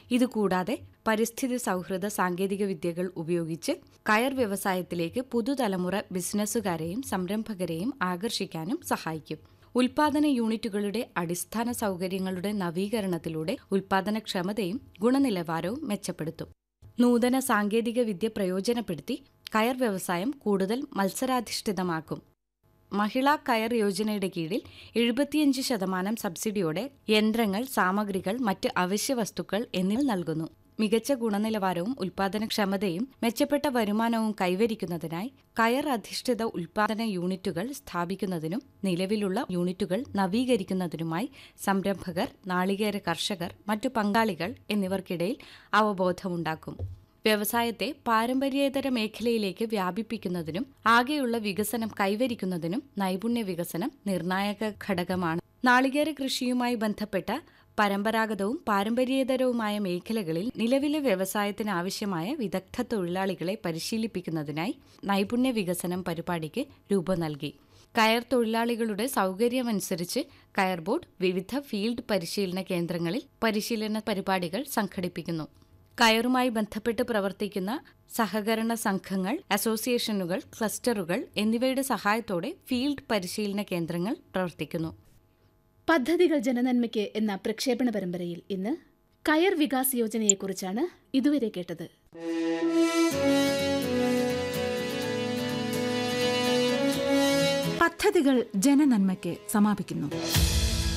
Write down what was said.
ഇതുകൂടാതെ പരിസ്ഥിതി സൗഹൃദ സാങ്കേതിക വിദ്യകൾ ഉപയോഗിച്ച് കയർ വ്യവസായത്തിലേക്ക് പുതുതലമുറ ബിസിനസ്സുകാരെയും സംരംഭകരെയും ആകർഷിക്കാനും സഹായിക്കും ഉൽപാദന യൂണിറ്റുകളുടെ അടിസ്ഥാന സൗകര്യങ്ങളുടെ നവീകരണത്തിലൂടെ ഉൽപാദനക്ഷമതയും ഗുണനിലവാരവും മെച്ചപ്പെടുത്തും നൂതന സാങ്കേതിക വിദ്യ പ്രയോജനപ്പെടുത്തി കയർ വ്യവസായം കൂടുതൽ മത്സരാധിഷ്ഠിതമാക്കും മഹിളാ കയർ യോജനയുടെ കീഴിൽ എഴുപത്തിയഞ്ച് ശതമാനം സബ്സിഡിയോടെ യന്ത്രങ്ങൾ സാമഗ്രികൾ മറ്റ് അവശ്യ വസ്തുക്കൾ എന്നിവ നൽകുന്നു മികച്ച ഗുണനിലവാരവും ഉൽപാദനക്ഷമതയും മെച്ചപ്പെട്ട വരുമാനവും കൈവരിക്കുന്നതിനായി കയർ അധിഷ്ഠിത ഉൽപാദന യൂണിറ്റുകൾ സ്ഥാപിക്കുന്നതിനും നിലവിലുള്ള യൂണിറ്റുകൾ നവീകരിക്കുന്നതിനുമായി സംരംഭകർ നാളികേര കർഷകർ മറ്റു പങ്കാളികൾ എന്നിവർക്കിടയിൽ അവബോധമുണ്ടാക്കും വ്യവസായത്തെ പാരമ്പര്യേതര മേഖലയിലേക്ക് വ്യാപിപ്പിക്കുന്നതിനും ആകെയുള്ള വികസനം കൈവരിക്കുന്നതിനും നൈപുണ്യ വികസനം നിർണായക ഘടകമാണ് നാളികേര കൃഷിയുമായി ബന്ധപ്പെട്ട പരമ്പരാഗതവും പാരമ്പര്യേതരവുമായ മേഖലകളിൽ നിലവിലെ വ്യവസായത്തിന് ആവശ്യമായ വിദഗ്ധ തൊഴിലാളികളെ പരിശീലിപ്പിക്കുന്നതിനായി നൈപുണ്യ വികസനം പരിപാടിക്ക് രൂപം നൽകി കയർ തൊഴിലാളികളുടെ സൗകര്യമനുസരിച്ച് കയർ ബോർഡ് വിവിധ ഫീൽഡ് പരിശീലന കേന്ദ്രങ്ങളിൽ പരിശീലന പരിപാടികൾ സംഘടിപ്പിക്കുന്നു കയറുമായി ബന്ധപ്പെട്ട് പ്രവർത്തിക്കുന്ന സഹകരണ സംഘങ്ങൾ അസോസിയേഷനുകൾ ക്ലസ്റ്ററുകൾ എന്നിവയുടെ സഹായത്തോടെ ഫീൽഡ് പരിശീലന കേന്ദ്രങ്ങൾ പ്രവർത്തിക്കുന്നു പദ്ധതികൾ ജനനന്മയ്ക്ക് എന്ന പ്രക്ഷേപണ പരമ്പരയിൽ ഇന്ന് കയർ വികാസ് യോജനയെക്കുറിച്ചാണ് ഇതുവരെ കേട്ടത് പദ്ധതികൾ ജനനന്മയ്ക്ക് സമാപിക്കുന്നു